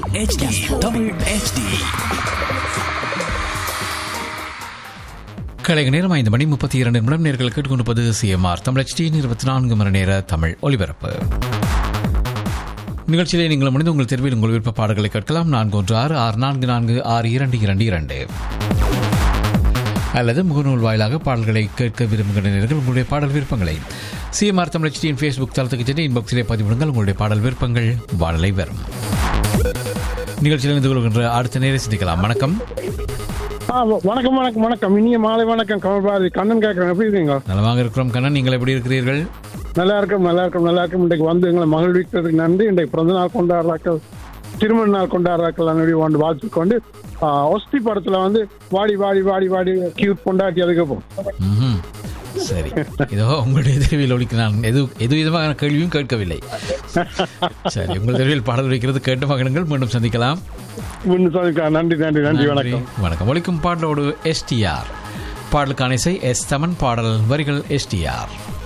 HD Tamil HD கலைக நேரம் ஐந்து மணி முப்பத்தி இரண்டு நிமிடம் நேர்கள் கேட்டுக்கொண்டிருப்பது சிஎம்ஆர் தமிழ் HD இருபத்தி நான்கு மணி நேர தமிழ் ஒலிபரப்பு நிகழ்ச்சியிலே நீங்கள் முடிந்து உங்கள் தேர்வில் உங்கள் விருப்ப பாடல்களை கேட்கலாம் நான்கு ஒன்று ஆறு ஆறு நான்கு நான்கு ஆறு இரண்டு இரண்டு இரண்டு அல்லது முகநூல் வாயிலாக பாடல்களை கேட்க விரும்புகிற நேர்கள் உங்களுடைய பாடல் விருப்பங்களை சிஎம்ஆர் தமிழ் HDயின் ஃபேஸ்புக் தளத்துக்கு சென்று இன்பாக்ஸிலே பதிவிடுங்கள் உங்களுடைய பாடல் விருப்பங்கள் வாடலை வரும் நிகழ்ச்சியில் இருந்து கொள்கின்ற அடுத்த நேரை சிந்திக்கலாம் வணக்கம் ஆ வ- வணக்கம் வணக்கம் வணக்கம் இனிய மாலை வணக்கம் கமல்பாரதி கண்ணன் கேட்கறேன் எப்படி இருக்கீங்க நலமாக இருக்கிறோம் கண்ணன் நீங்கள் எப்படி இருக்கிறீர்கள் நல்லா இருக்கும் நல்லா இருக்கும் நல்லா இருக்கும் இன்றைக்கு வந்து எங்களை மகிழ்விக்கிறதுக்கு நன்றி இன்றைக்கு பிறந்த நாள் கொண்டாடுறாக்கள் திருமண நாள் கொண்டாடுறாக்கள் அன்னைக்கு வந்து வாழ்த்து கொண்டு ஆ, ஒஸ்தி படத்துல வந்து வாடி வாடி வாடி வாடி கியூட் கொண்டாட்டி அதுக்கப்புறம் ம்ஹும். சரி இதோ உங்களுடைய தெருவில் ஒழிக்க நான் எது எது விதமான கேள்வியும் கேட்கவில்லை சரி உங்கள் தெருவில் பாடல் வைக்கிறது கேட்டு மகன்கள் மீண்டும் சந்திக்கலாம் முன்னு சொல்லிருக்கா நன்றி நன்றி நன்றி வணக்கம் வணக்கம் ஒழிக்கும் பாடலோடு எஸ்டிஆர் பாடலுக்கான இசை எஸ் தமன் பாடல் வரிகள் எஸ்டிஆர்